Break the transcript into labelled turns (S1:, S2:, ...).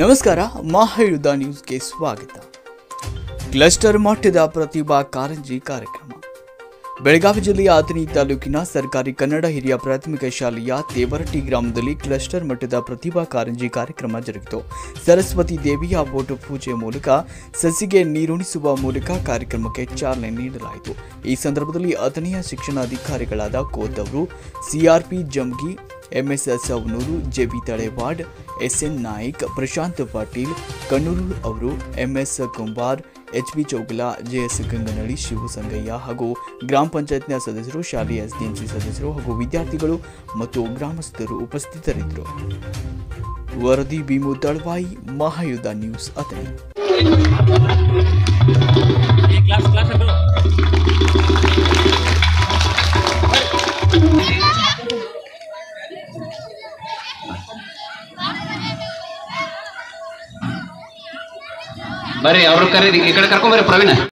S1: ನಮಸ್ಕಾರ ಮಹಾಯುದ್ಧ ನ್ಯೂಸ್ಗೆ ಸ್ವಾಗತ ಕ್ಲಸ್ಟರ್ ಮಟ್ಟದ ಪ್ರತಿಭಾ ಕಾರಂಜಿ ಕಾರ್ಯಕ್ರಮ ಬೆಳಗಾವಿ ಜಿಲ್ಲೆಯ ಆತನಿ ತಾಲೂಕಿನ ಸರ್ಕಾರಿ ಕನ್ನಡ ಹಿರಿಯ ಪ್ರಾಥಮಿಕ ಶಾಲೆಯ ತೇವರಟ್ಟಿ ಗ್ರಾಮದಲ್ಲಿ ಕ್ಲಸ್ಟರ್ ಮಟ್ಟದ ಪ್ರತಿಭಾ ಕಾರಂಜಿ ಕಾರ್ಯಕ್ರಮ ಜರುಗಿತು ಸರಸ್ವತಿ ದೇವಿಯ ಬೋಟು ಪೂಜೆ ಮೂಲಕ ಸಸಿಗೆ ನೀರುಣಿಸುವ ಮೂಲಕ ಕಾರ್ಯಕ್ರಮಕ್ಕೆ ಚಾಲನೆ ನೀಡಲಾಯಿತು ಈ ಸಂದರ್ಭದಲ್ಲಿ ಅಥಣಿಯ ಶಿಕ್ಷಣಾಧಿಕಾರಿಗಳಾದ ಕೋತ್ ಅವರು CRP Jamgi MSS Savanur JB Talewad SN Naik Prashant Patil Kannur ಅವರು MS Kumbar H B Chougala JS Gangnalli Shivu Sangayya ಹಾಗೂ ಗ್ರಾಮ ಪಂಚಾಯತ್ನ ಸದಸ್ಯರು ಶಾಲೆಯ ಎಸ್ಡಿಎಂಸಿ ಸದಸ್ಯರು ಹಾಗೂ ವಿದ್ಯಾರ್ಥಿಗಳು ಮತ್ತು ಗ್ರಾಮಸ್ಥರು ಉಪಸ್ಥಿತರಿದ್ದರು ವರದಿ Bheemu Dalawai Mahayuddha news Athani
S2: class class ಅದು
S3: ಬರ್ರಿ ಅವ್ರು ಕರೀರಿ ಈ ಕಡೆ ಕರ್ಕೊಂಡ್ ಬರ್ರಿ ಪ್ರವೀಣ